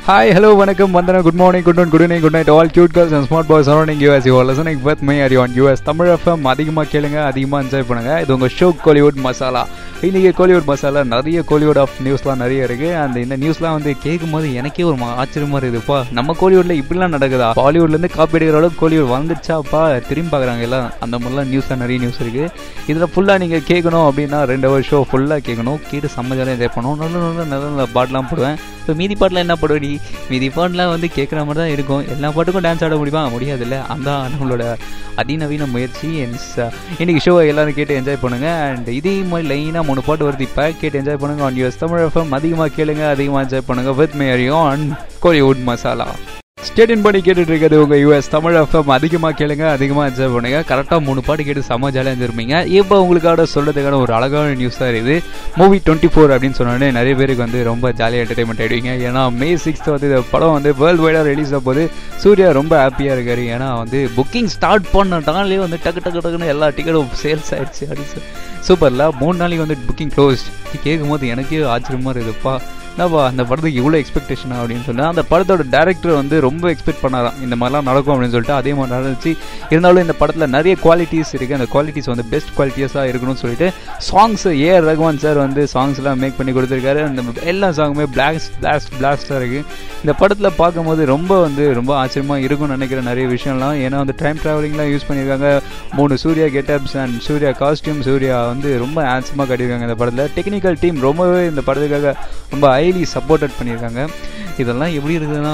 Hi, hello, வணக்கம் Vandana good morning good night good evening good night all cute girls and smart boys surrounding us you listening with my R on US Tamil FM அதிகமாக கேளுங்க அதிகமாக enjoy பண்ணுங்க இது உங்கள் show Kollywood masala இன்னைக்கு கோலிவுட் மசாலா நிறைய Kollywood of நியூஸ்லாம் நிறைய இருக்கு அந்த இந்த நியூஸ்லாம் வந்து கேட்கும் போது எனக்கே ஒரு மா- ஆச்சரியமா இருக்குதுப்பா நம்ம கோலிவுட்ல இப்படிலாம் நடக்குதா பாலிவுட்ல இருந்து காப்பி அடிக்கிற அளவுக்கு கோலிவுட் வந்துச்சாப்பா திரும்பி பார்க்குறாங்க எல்லாம் அந்த மாதிரிலாம் நியூஸ்லாம் நிறைய நியூஸ் இருக்கு இதில் ஃபுல்லாக நீங்கள் கேட்கணும் அப்படின்னா ரெண்டு ஹவர் ஷோ ஃபுல்லாக கேட்கணும் கேட்டு சம்மதியாக என்ஜாய் பண்ணணும் நல்ல நல்ல நல்ல நல்ல பாட்டெலாம் போடுவேன் இப்போ மீதி பாட்டில் என்ன போடுவடி மீதி பாட்டெலாம் வந்து கேட்குற மாதிரி தான் இருக்கும் எல்லா பாட்டுக்கும் டான்ஸ் ஆட முடியுமா முடியாதுல்ல அந்த நம்மளோட அதிநவீன முயற்சி and ச- இன்னைக்கு ஷோவை எல்லாரும் கேட்டு என்ஜாய் பண்ணுங்க அண்ட் இதே மாதிரி லைனாக மூணு பாட்டு வருது இப்போ கேட்டு என்ஜாய் பண்ணுங்க ஆன் யூஎஸ் தமிழ் எஃப்எம் அதிகமாக கேளுங்க அதிகமாக என்ஜாய் பண்ணுங்க வித் மேரியும் ஆன் கோலிவுட் மசாலா ஸ்டேடியன் பண்ணி கேட்டுட்டு இருக்கிறது உங்க யூஎஸ் தமிழ் எஃப்எம் அதிகமாக கேளுங்க அதிகமாக என்ஜாய் பண்ணுங்க கரெக்டாக மூணு பாட்டு கேட்டு செம்ம ஜாலியாக இருந்திருப்பீங்க இப்போ உங்களுக்காக சொல்றதுக்கான ஒரு அழகான நியூஸ் தான் இது மூவி டுவெண்ட்டி ஃபோர் அப்படின்னு சொன்னோடனே நிறைய பேருக்கு வந்து ரொம்ப ஜாலியாக என்டர்டைன்மெண்ட் ஆயிடுவீங்க ஏன்னா மே சிக்ஸ்த் வந்து இந்த படம் வந்து வேர்ல்டு வைடாக ரிலீஸ் ஆகும் போது சூர்யா ரொம்ப ஹாப்பியாக இருக்காரு ஏன்னா வந்து புக்கிங் ஸ்டார்ட் பண்ணட்டாலே வந்து டக்கு டக்கு டக்குன்னு எல்லா டிக்கெட்டும் சேல்ஸ் ஆயிடுச்சு அப்படின்னு சொல்லி சூப்பர்ல மூணு நாளைக்கு வந்து புக்கிங் க்ளோஸ் கேட்கும் போது எனக்கே ஆச்சரியமா இருக்குதுப்பா என்னப்பா அந்த படத்துக்கு இவ்வளோ எக்ஸ்பெக்டேஷனா அப்படின்னு சொல்லி அந்த படத்தோட டேரக்டர் வந்து ரொம்ப எக்ஸ்பெக்ட் பண்ணாராம் இந்த மாதிரிலாம் நடக்கும் அப்படின்னு சொல்லிட்டு அதே மாதிரி நடந்துச்சு இருந்தாலும் இந்த படத்தில் நிறைய குவாலிட்டிஸ் இருக்குது அந்த குவாலிட்டிஸ் வந்து பெஸ்ட் குவாலிட்டிஸாக இருக்கணும்னு சொல்லிட்டு சாங்ஸ் ஏஆர் ரகுமான் சார் வந்து சாங்ஸ்லாம் மேக் பண்ணி கொடுத்துருக்காரு அந்த எல்லா சாங்குமே பிளாஸ்ட் பிளாஸ்ட் பிளாஸ்டாக இருக்குது இந்த படத்தில் பார்க்கும்போது ரொம்ப வந்து ரொம்ப ஆச்சரியமாக இருக்கும்னு நினைக்கிற நிறைய விஷயம்லாம் ஏன்னா வந்து டைம் ட்ராவலிங்லாம் யூஸ் பண்ணியிருக்காங்க மூணு Suriya getups and Suriya costume Suriya வந்து ரொம்ப ஹேண்ட்ஸமாக கட்டியிருக்காங்க இந்த படத்தில் டெக்னிக்கல் டீம் ரொம்பவே இந்த படத்துக்காக ரொம்ப ஹைலி சப்போர்ட்டட் பண்ணியிருக்காங்க இதெல்லாம் எப்படி இருக்குதுன்னா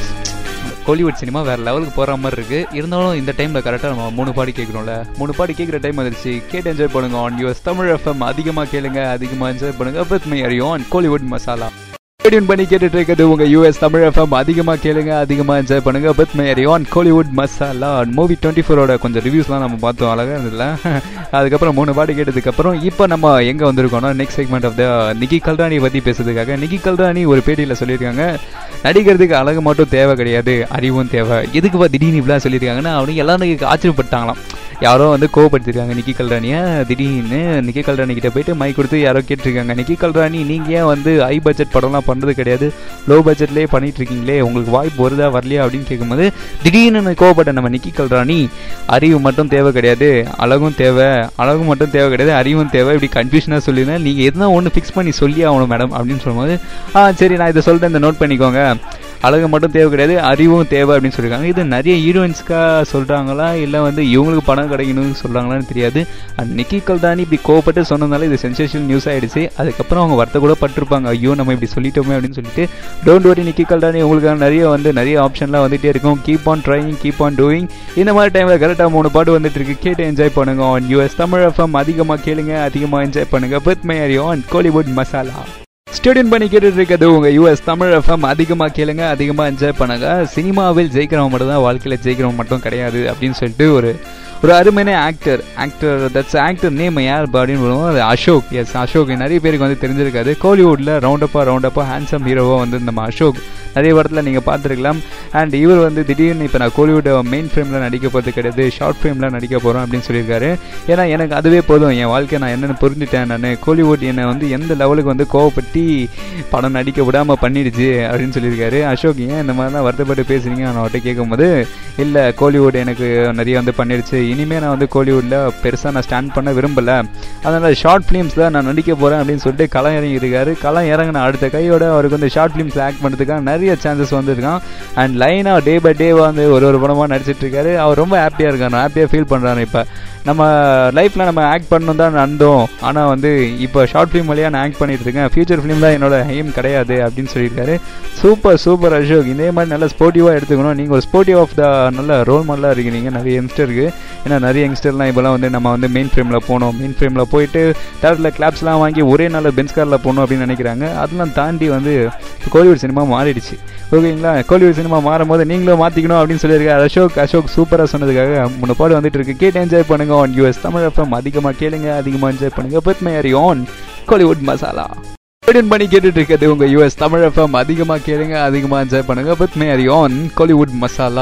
கோலிவுட் சினிமா வேற லெவலுக்கு போகிற மாதிரி இருக்கு இருந்தாலும் இந்த டைமில் கரெக்டாக நம்ம மூணு பாடி கேட்குறோம்ல மூணு பாடி கேட்குற டைம் வந்துருச்சு கேட்டு என்ஜாய் பண்ணுங்க ஆன் யூஎஸ் தமிழ் எஃப்எம் அதிகமாக கேளுங்க அதிகமாக என்ஜாய் பண்ணுங்க வித் மை அறியும் ஆன் கோலிவுட் மசாலா டியூன் பண்ணி கேட்டுட்டு இருக்கிறது உங்க யூஎஸ் தமிழ் எஃப்எம் அதிகமா கேளுங்க அதிகமா என்ஜாய் பண்ணுங்க பத் மேரி on Kollywood masala movie twenty ஃபோரோட கொஞ்சம் ரிவ்யூஸ்லாம் நம்ம பார்த்தோம் அழகா இருந்ததுல அதுக்கப்புறம் மூணு பாட்டு கேட்டதுக்கப்புறம் இப்போ நம்ம எங்க வந்திருக்கோம்னா next segment of the Nikki Galrani பத்தி பேசுறதுக்காக நிக்கி கல்ராணி ஒரு பேட்டியில் சொல்லியிருக்காங்க நடிக்கிறதுக்கு அழகு மட்டும் தேவை கிடையாது அறிவும் தேவை எதுக்கு திடீர்னு இப்படிலாம் சொல்லியிருக்காங்கன்னா அவங்க எல்லாரும் ஆச்சரியப்பட்டாங்களாம் யாரோ வந்து கோவப்படுத்திருக்காங்க நிக்கி கல்ராணியை திடீர்னு நிக்கி கல்ராணி கிட்ட போயிட்டு மைக் கொடுத்து யாரோ கேட்டிருக்காங்க நிக்கி கல்ராணி நீங்க ஏன் வந்து ஹை பட்ஜெட் படம்லாம் பண்றது கிடையாது லோ பட்ஜெட்லேயே பண்ணிட்டு இருக்கீங்களே உங்களுக்கு வாய்ப்பு வருதா வரலையா அப்படின்னு கேட்கும்போது திடீர்னு கோவப்பட்ட நம்ம நிக்கி கல்ராணி அறிவு மட்டும் தேவை கிடையாது அழகும் தேவை அழகு மட்டும் தேவை கிடையாது அறிவும் தேவை இப்படி கன்ஃபியூஷனாக சொல்லியிருந்தேன் நீங்கள் எதுனா ஒன்று ஃபிக்ஸ் பண்ணி சொல்லி ஆகணும் மேடம் அப்படின்னு சொல்லும்போது ஆ சரி நான் இதை சொல்லிட்டேன் இந்த நோட் பண்ணிக்கோங்க அழகு மட்டும் தேவை கிடையாது அறிவும் தேவை அப்படின்னு சொல்லியிருக்காங்க இது நிறைய ஹீரோயின்ஸ்க்காக சொல்கிறாங்களா இல்லை வந்து இவங்களுக்கு பணம் கிடைக்கணும்னு சொல்கிறாங்களான்னு தெரியாது அண்ட் நிக்கி கல்தானி இப்படி கோவப்பட்டு சொன்னதுனால இது சென்சேஷன் நியூஸ் ஆயிடுச்சு அதுக்கப்புறம் அவங்க வருத்த கூட பட்டிருப்பாங்க ஐயோ நம்ம இப்படி சொல்லிட்டோமே அப்படின்னு சொல்லிட்டு டோன்ட் வரி நிக்கி கல்தானி உங்களுக்கான நிறைய வந்து நிறைய ஆப்ஷன்லாம் வந்துட்டே இருக்கும் keep on trying keep on doing இந்த மாதிரி டைமில் கரெக்டாக மூணு பாட்டு வந்துட்டு இருக்கு கேட்டு என்ஜாய் பண்ணுங்க ஆன் யூஎஸ் தமிழ் எஃப்எம் அதிகமாக கேளுங்க அதிகமாக என்ஜாய் பண்ணுங்க with my on Kollywood masala ஸ்டேடியம் பண்ணி கேட்டுட்டு இருக்கிறது உங்க யூஎஸ் தமிழ் எஃப்எம் அதிகமாக கேளுங்க அதிகமாக என்ஜாய் பண்ணுங்க சினிமாவில் ஜெயிக்கிறவங்க மட்டும் தான் வாழ்க்கையில் ஜெயிக்கிறவங்க மட்டும் கிடையாது அப்படின்னு சொல்லிட்டு ஒரு ஒரு அருமையான actor actor that's actor name யார் அப்படின்னு சொல்லுவோம் அது அசோக் எஸ் அசோக் நிறைய பேருக்கு வந்து தெரிஞ்சிருக்காது கோலிவுட்டில் ரவுண்டப்பா ரவுண்டப்பா ஹேண்ட்ஸம் ஹீரோவாக வந்து நம்ம அசோக் நிறைய படத்தில் நீங்கள் பார்த்துருக்கலாம் அண்ட் இவர் வந்து திடீர்னு இப்போ நான் கோலிவுட் மெயின் ஃப்ரேமில் நடிக்க போகிறது கிடையாது ஷார்ட் ஃப்ரேமில் நடிக்க போகிறோம் அப்படின்னு சொல்லியிருக்காரு ஏன்னா எனக்கு அதுவே போதும் என் வாழ்க்கை நான் என்னென்னு புரிஞ்சுட்டேன் நான் கோலிவுட் என்னை வந்து எந்த லெவலுக்கு வந்து கோவப்பட்டு படம் நடிக்க விடாமல் பண்ணிடுச்சு அப்படின்னு சொல்லியிருக்காரு அசோக் ஏன் இந்த மாதிரிலாம் வருத்தப்பட்டு பேசுறீங்க நான் அவர்கிட்ட கேட்கும்போது இல்லை கோலிவுட் எனக்கு நிறைய வந்து பண்ணிடுச்சு இனிமேல் நான் வந்து கோலிவுட்டில் பெருசாக நான் ஸ்டாண்ட் பண்ண விரும்பலை அதனால் ஷார்ட் ஃபிலிம்ஸில் நான் நடிக்க போகிறேன் அப்படின்னு சொல்லிட்டு களம் இறங்கி இருக்காரு களம் இறங்கின அடுத்த கையோட அவருக்கு வந்து ஷார்ட் ஃபிலிம்ஸில் ஆக்ட் பண்ணுறதுக்காக நிறைய சான்சஸ் வந்திருக்கான் அண்ட் லைனாக டே பை டே வந்து ஒரு ஒரு படமாக நடிச்சிட்டு இருக்காரு அவர் ரொம்ப ஹாப்பியாக இருக்காரு ஹாப்பியாக ஃபீல் பண்ணுறாரு இப்போ நம்ம லைஃப்பில் நம்ம ஆக்ட் பண்ணணும் தான் நடந்தோம் ஆனால் வந்து இப்போ ஷார்ட் ஃபிலிம் வழியாக நான் ஆக்ட் பண்ணிட்டு இருக்கேன் ஃபியூச்சர் ஃபிலிம் தான் என்னோட எய்ம் கிடையாது அப்படின்னு சொல்லியிருக்காரு சூப்பர் சூப்பர் அசோக் இதே மாதிரி நல்ல ஸ்போர்ட்டிவாக எடுத்துக்கணும் நீங்கள் ஒரு ஸ்போர்ட்டிவ் ஆஃப் த நல்ல ரோல் மாடலாக இருக்கிறீங்க நிறைய யங்ஸ்டருக்கு ஏன்னா நிறைய யங்ஸ்டர்லாம் இப்போலாம் வந்து நம்ம வந்து மெயின் ஃப்ரேமில் போகணும் மெயின் ஃப்ரேமில் போயிட்டு தேட்டரில் கிளாப்ஸ்லாம் வாங்கி ஒரே நாள் பென்ஸ் காரில் போகணும் அப்படின்னு நினைக்கிறாங்க அதெல்லாம் தாண்டி வந்து கோலிவுட் சினிமா மாறிடுச்சு ஓகேங்களா கோலிவுட் சினிமா மாறும் போது நீங்களும் மாற்றிக்கணும் அப்படின்னு சொல்லியிருக்காரு அசோக் அசோக் சூப்பராக சொன்னதுக்காக மூணு பாடு வந்துட்டு இருக்கு கேட்டு என்ஜாய் பண்ணுங்க ஆன் யூஎஸ் தமிழ் எஃப்எம் அதிகமாக கேளுங்க அதிகமாக என்ஜாய் பண்ணுங்க பத் my on Kollywood masala tune பண்ணி கேட்டுட்டு இருக்கிறது உங்க யூஎஸ் தமிழ் எஃப்எம் அதிகமாக கேளுங்க அதிகமாக என்ஜாய் பண்ணுங்க பத் மே ஆன் கோலிவுட் மசாலா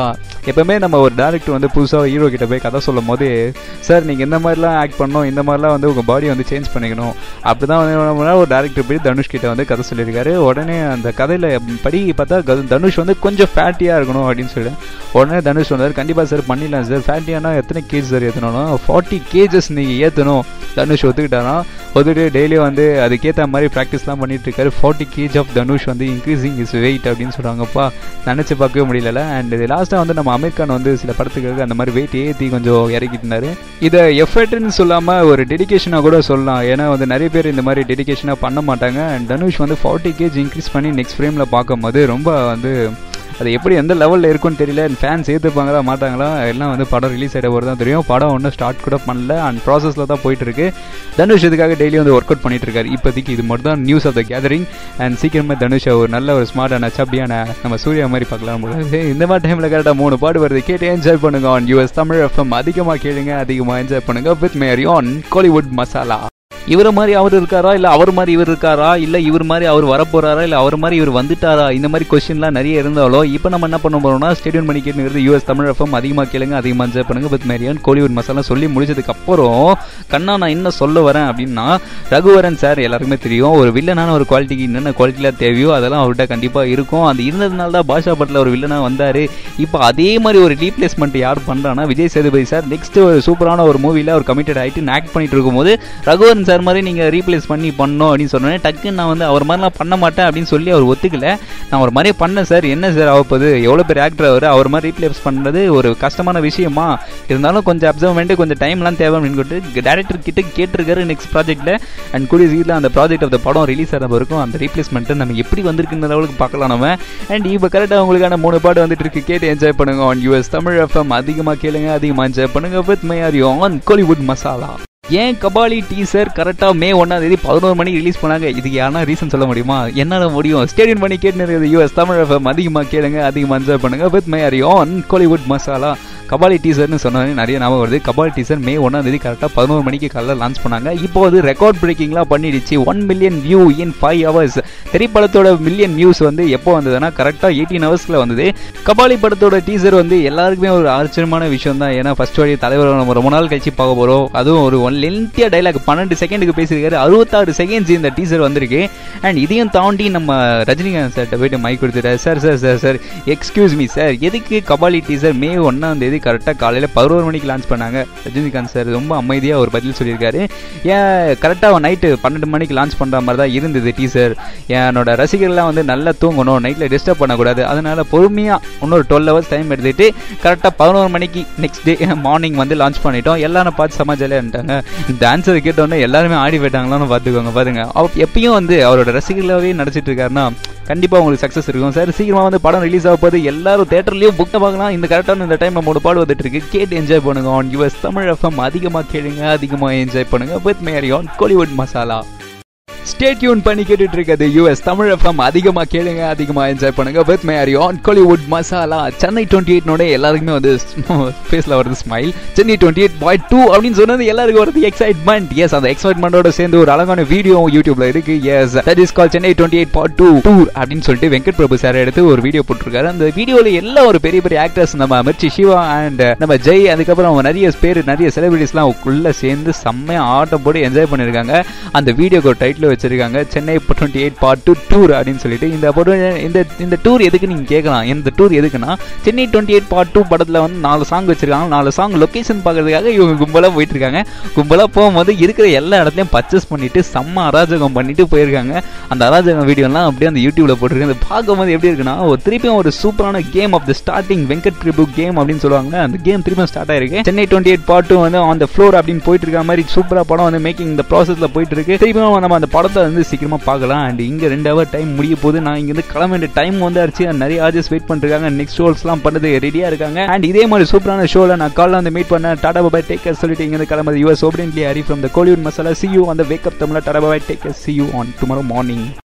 எப்பவுமே நம்ம ஒரு டேரக்டர் வந்து புதுசாக ஹீரோ கிட்ட போய் கதை சொல்லும் போது சார் நீங்கள் இந்த மாதிரிலாம் ஆக்ட் பண்ணணும் இந்த மாதிரிலாம் வந்து உங்கள் பாடி வந்து சேஞ்ச் பண்ணிக்கணும் அப்படி தான் வந்து ஒரு டேரக்டர் போய் தனுஷ் கிட்ட வந்து கதை சொல்லியிருக்காரு உடனே அந்த கதையில் படி பார்த்தா க- தனுஷ் வந்து கொஞ்சம் ஃபேட்டியாக இருக்கணும் அப்படின்னு சொல்லி உடனே தனுஷ் வந்தார் கண்டிப்பாக சார் பண்ணிடலாம் சார் ஃபேட்டியானா எத்தனை கேஜ் சார் ஏற்றணும் ஃபார்ட்டி கேஜஸ் நீங்கள் ஏற்றணும் தனுஷ் ஒத்துக்கிட்டாராம் ஒத்துட்டு டெய்லியும் வந்து அதுக்கேற்ற மாதிரி ப்ராக்டிஸ்லாம் பண்ணிட்டு இருக்காரு ஃபார்ட்டி கேஜ் ஆஃப் தனுஷ் வந்து இன்க்ரீசிங் இஸ் வெயிட் அப்படின்னு சொல்கிறாங்கப்பா நினச்சி பார்க்கவே முடியல அண்ட் இது லாஸ்ட்டாக வந்து நம்ம அமீர் கான் வந்து சில படத்துக்கு அந்த மாதிரி வெயிட் ஏற்றி கொஞ்சம் இறக்கிட்டு இருந்தாரு இதை எஃபர்ட்னு சொல்லாமல் ஒரு டெடிகேஷனாக கூட சொல்லலாம் ஏன்னா வந்து நிறைய பேர் இந்த மாதிரி டெடிகேஷனாக பண்ண மாட்டாங்க அண்ட் தனுஷ் வந்து ஃபார்ட்டி கேஜ் இன்க்ரீஸ் பண்ணி நெக்ஸ்ட் ஃப்ரேமில் பார்க்கும்போது ரொம்ப வந்து அது எப்படி எந்த லெவலில் இருக்கும்னு தெரியல ஃபேன்ஸ் ஏற்றுப்பாங்களா மாட்டாங்களா எல்லாம் வந்து படம் ரிலீஸ் ஆகிட போது தான் தெரியும் படம் ஒன்றும் ஸ்டார்ட் கூட பண்ணல அண்ட் ப்ராசஸில் தான் போயிட்டு இருக்கு தனுஷ் இதுக்காக டெய்லி வந்து ஒர்க் அவுட் பண்ணிட்டு இருக்காரு இப்போதைக்கு இது மட்டும் தான் news of the gathering and சீக்கிரமே தனுஷ் ஒரு நல்ல ஒரு ஸ்மார்ட்டான சப்பியான நம்ம சூர்யா மாதிரி பார்க்கலாம் முடியாது இந்த மாதிரி டைமில் கரெக்டாக மூணு பாடு வருது கேட்டு என்ஜாய் பண்ணுங்க ஆன் யூஎஸ் தமிழ் எஃப்எம் அதிகமாக கேளுங்க அதிகமாக என்ஜாய் பண்ணுங்க வித் மேரி ஆன் கோலிவுட் மசாலா இவர மாதிரி அவர் இருக்காரா இல்ல அவர் மாதிரி இவர் இருக்காரா இல்ல இவர் மாதிரி அவர் வரப்போறாரா இல்ல அவர் மாதிரி இவர் வந்துட்டாரா இந்த மாதிரி கொஸ்டின்லாம் நிறைய இருந்தாலும் இப்போ நம்ம என்ன பண்ண போறோம்னா ஸ்டேடியம் பண்ணி கேட்டுங்கிறது யூஎஸ் தமிழ் எஃப்எம் அதிகமாக கேளுங்க அதிகமாக என்ஜாய் பண்ணுங்க வித் மேரியன் கோலிவுட் மசாலா சொல்லி முடிச்சதுக்கு அப்புறம் கண்ணா நான் என்ன சொல்ல வரேன் அப்படின்னா ரகுவரன் சார் எல்லாருக்குமே தெரியும் ஒரு வில்லனான ஒரு குவாலிட்டிக்கு என்னென்ன குவாலிட்டிலாம் தேவையோ அதெல்லாம் அவர்கிட்ட கண்டிப்பாக இருக்கும் அது இருந்ததுனால தான் பாஷா பட்டில் ஒரு வில்லனா வந்தாரு இப்போ அதே மாதிரி ஒரு ரீப்ளேஸ்மெண்ட் யார் பண்றான்னா விஜய் சேதுபதி சார் நெக்ஸ்ட் ஒரு சூப்பரான ஒரு மூவில அவர் கமிட்டட் ஆயிட்டு ஆக்ட் பண்ணிட்டு இருக்கும்போது ரகுவரன் சார் மாதிரி நீங்க ரீப்ளேஸ் பண்ணி பண்ணணும் அப்படின்னு சொன்னோன்னே டக்குன்னு நான் வந்து அவர் மாதிரிலாம் பண்ண மாட்டேன் அப்படின்னு சொல்லி அவர் ஒத்துக்கல நான் ஒரு மாதிரியே பண்ணேன் சார் என்ன சார் ஆகப்போகுது எவ்வளோ பேர் ஆக்டர் அவர் அவர் மாதிரி ரீப்ளேஸ் பண்ணுறது ஒரு கஷ்டமான விஷயமா இருந்தாலும் கொஞ்சம் அப்சர்வ்மெண்ட் கொஞ்சம் டைம்லாம் தேவை அப்படின்னு சொல்லிட்டு டேரக்டர் கிட்ட கேட்டிருக்காரு நெக்ஸ்ட் ப்ராஜெக்ட்ல அண்ட் கூடிய சீக்கிரம் அந்த ப்ராஜெக்ட் ஆஃப் த படம் ரிலீஸ் ஆகிற வரைக்கும் அந்த ரீப்ளேஸ்மெண்ட்டை நம்ம எப்படி வந்திருக்குன்ற லெவலுக்கு பார்க்கலாம் நம்ம அண்ட் இப்போ கரெக்டாக உங்களுக்கான மூணு பாட்டு வந்துட்டு இருக்கு கேட்டு என்ஜாய் பண்ணுங்க ஆன் யூஎஸ் தமிழ் எஃப்எம் அதிகமாக கேளுங்க அதிகமாக என்ஜாய் பண்ணுங்க with my R on Kollywood masala ஏன் கபாலி டீசர் கரெக்டாக மே ஒன்றாம் தேதி பதினோரு மணிக்கு ரிலீஸ் பண்ணாங்க இதுக்கு யாரா ரீசன் சொல்ல முடியுமா என்னால் முடியும் ஸ்டேடியம் பண்ணி கேட்டு இருக்குது யூஎஸ் தமிழ் எஃப்எம் அதிகமாக கேளுங்க அதிகமாக என்ஜாய் பண்ணுங்க with my R on Kollywood masala Kabali டீசர்னு சொன்னாலே நிறைய ஞாபகம் வருது கபாலி டீசர் மே ஒன்றாம் தேதி கரெக்டாக பதினோரு மணிக்கு காலைல லான்ச் பண்ணாங்க இப்போ அது ரெக்கார்ட் பிரேக்கிங்லாம் பண்ணிடுச்சு one million view in five hours திரைப்படத்தோட மில்லியன் வியூஸ் வந்து எப்போ வந்ததுன்னா கரெக்டாக எயிட்டீன் ஹவர்ஸ்ல வந்தது கபாலி படத்தோட டீசர் வந்து எல்லாருக்குமே ஒரு ஆச்சரியமான விஷயம் தான் ஏன்னா ஃபர்ஸ்ட் வாடி தலைவர் நம்ம ரொம்ப நாள் கழிச்சு பார்க்க போகிறோம் அதுவும் ஒரு ஒன் லென்த்தியா டைலாக் பன்னெண்டு செகண்டுக்கு பேசியிருக்காரு அறுபத்தாறு செகண்ட்ஸ் இந்த டீசர் வந்திருக்கு அண்ட் இதையும் தாண்டி நம்ம ரஜினிகாந்த் சார்கிட்ட போயிட்டு மைக் கொடுத்துட்டாரு sir sir sir sir excuse me sir எதுக்கு கபாலி டீசர் மே ஒன்றாம் தேதி கரெக்டாக காலையில் பதினோரு மணிக்கு லான்ச் பண்ணாங்க ரஜினிகாந்த் சார் ரொம்ப அமைதியாக ஒரு பதில் சொல்லியிருக்காரு ஏன் கரெக்டாக நைட்டு பன்னெண்டு மணிக்கு லான்ச் பண்ணுற மாதிரி தான் இருந்தது டீசர் என்னோட ரசிகர்லாம் வந்து நல்லா தூங்கணும் நைட்டில் டிஸ்டர்ப் பண்ணக்கூடாது அதனால பொறுமையாக இன்னொரு டுவெல் ஹவர்ஸ் டைம் எடுத்துட்டு கரெக்டாக பதினோரு மணிக்கு நெக்ஸ்ட் டே மார்னிங் வந்து லான்ச் பண்ணிட்டோம் எல்லாரும் பார்த்து சமாஜாலியாக இருந்துட்டாங்க இந்த ஆன்சர் கேட்டோன்னே எல்லாருமே ஆடி போயிட்டாங்களான்னு பார்த்துக்கோங்க பாருங்க அவ எப்பயும் வந்து அவரோட ரசிகர்களாகவே நடிச்சிட்டு இருக்காருன்னா கண்டிப்பாக உங்களுக்கு சக்ஸஸ் இருக்கும் சார் சீக்கிரமாக வந்து படம் ரிலீஸ் ஆக போது எல்லாரும் தேட்டர்லேயும் புக் பார்க்கலாம் இந்த கரெக்டான இந்த டைம் நம்மளோட பாடு வந்துட்டு இருக்கு கேட்டு என்ஜாய் பண்ணுங்க ஆன் யூஎஸ் தமிழ் எஃப்எம் அதிகமாக கேளுங்க அதிகமாக என்ஜாய் பண்ணுங்க வித் மேரி on Kollywood masala stay tune பண்ணி கேட்டுட்டு இருக்கிறது யூஎஸ் தமிழ் எஃப்எம் அதிகமாக கேளுங்க அதிகமாக என்ஜாய் பண்ணுங்க வித் மேரி ஆன் கோலிவுட் மசாலா சென்னை டுவெண்ட்டி எயிட்னோட எல்லாருக்குமே வந்து ஃபேஸில் வருது ஸ்மைல் சென்னை டுவெண்ட்டி எயிட் பாய் டூ அப்படின்னு சொன்னது எல்லாருக்கும் வருது எக்ஸைட்மெண்ட் எஸ் அந்த எக்ஸைட்மெண்டோட சேர்ந்து ஒரு அழகான வீடியோ யூடியூப்ல இருக்கு yes that is call Chennai twenty eight part two tour அப்படின்னு சொல்லிட்டு வெங்கட் பிரபு சார் எடுத்து ஒரு வீடியோ போட்டிருக்காரு அந்த வீடியோல எல்லா ஒரு பெரிய பெரிய ஆக்டர்ஸ் நம்ம மிர்ச்சி சிவா அண்ட் நம்ம ஜெய் அதுக்கப்புறம் நிறைய பேர் நிறைய செலிபிரிட்டிஸ்லாம் உள்ள சேர்ந்து செம்மையா ஆட்டம் போட்டு என்ஜாய் பண்ணிருக்காங்க அந்த வீடியோக்கு ஒரு டைட்டில் வச்சிருக்காங்க Chennai twenty eight part two tour அப்படின்னு சொல்லிட்டு இந்த படம் இந்த இந்த டூர் எதுக்கு நீங்க கேட்கலாம் இந்த டூர் எதுக்குன்னா Chennai twenty eight part two படத்துல வந்து நாலு சாங் வச்சிருக்காங்க நாலு சாங் லொகேஷன் பார்க்கறதுக்காக இவங்க கும்பலா போயிட்டு இருக்காங்க கும்பலா போகும்போது இருக்கிற எல்லா இடத்துலயும் பர்ச்சேஸ் பண்ணிட்டு செம்ம அராஜகம் பண்ணிட்டு போயிருக்காங்க அந்த அராஜகம் வீடியோலாம் அப்படியே அந்த யூடியூப்ல போட்டிருக்காங்க அதை பார்க்கும்போது எப்படி இருக்குன்னா ஒரு திருப்பியும் ஒரு சூப்பரான game of the starting Venkat Prabhu game அப்படின்னு சொல்லுவாங்க அந்த கேம் திருப்பியும் ஸ்டார்ட் ஆயிருக்கு Chennai twenty eight part two வந்து ஆன் த ஃப்ளோர் அப்படின்னு போயிட்டு இருக்க மாதிரி சூப்பரா படம் வந்து மேக்கிங் இந்த ப்ராசஸ்ல போயிட்டு இருக்கு திருப்பியும் நம்ம அந்த படத்தை வந்து சீக்கிரமா பார்க்கலாம் அண்ட் இங்க ரெண்டு ஹவர் டைம் முடிய போது நான் இங்க இருந்து கிளம்ப வேண்டிய டைம் வந்து அடிச்சு நிறைய ஆர்ஜஸ் வெயிட் பண்ணிருக்காங்க நெக்ஸ்ட் ஷோஸ்லாம் பண்ணது ரெடியா இருக்காங்க அண்ட் இதே மாதிரி சூப்பரான ஷோல நான் காலைல வந்து மீட் பண்ண டாடா பாபாய் டேக்கர் சொல்லிட்டு இங்க இருந்து கிளம்புது yours obediently Hari from the Kollywood masala see you அந்த wake up Tamil tata bye bye take care see you on tomorrow morning